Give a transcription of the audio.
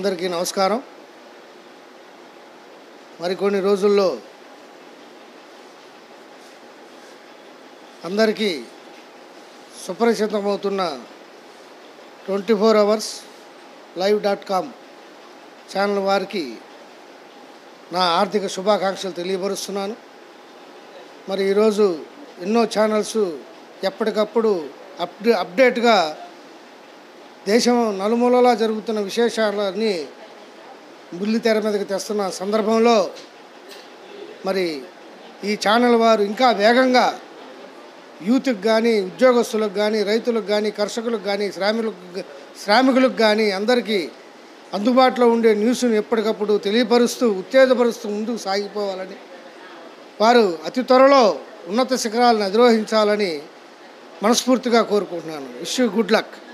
అందరికీ నమస్కారం మరికొన్ని రోజుల్లో అందరికీ సుపరిచితమవుతున్న twenty four hours live dot com channel వారికి నా ఆర్థిక శుభాకాంక్షలు తెలియపరుస్తున్నాను మరి ఈరోజు ఎన్నో ఛానల్స్ ఎప్పటికప్పుడు అప్డే అప్డేట్గా దేశం నలుమూలలా జరుగుతున్న విశేషాలన్నీ బుల్లి తెర మీదకి తెస్తున్న సందర్భంలో మరి ఈ ఛానల్ వారు ఇంకా వేగంగా యూత్కి కానీ ఉద్యోగస్తులకు కానీ రైతులకు కానీ కర్షకులకు కానీ శ్రామికులకు శ్రామికులకు కానీ అందరికీ అందుబాటులో ఉండే న్యూస్ను ఎప్పటికప్పుడు తెలియపరుస్తూ ఉత్తేజపరుస్తూ ముందుకు సాగిపోవాలని వారు అతి త్వరలో ఉన్నత శిఖరాలను అధిరోహించాలని మనస్ఫూర్తిగా కోరుకుంటున్నాను విష్ గుడ్ లక్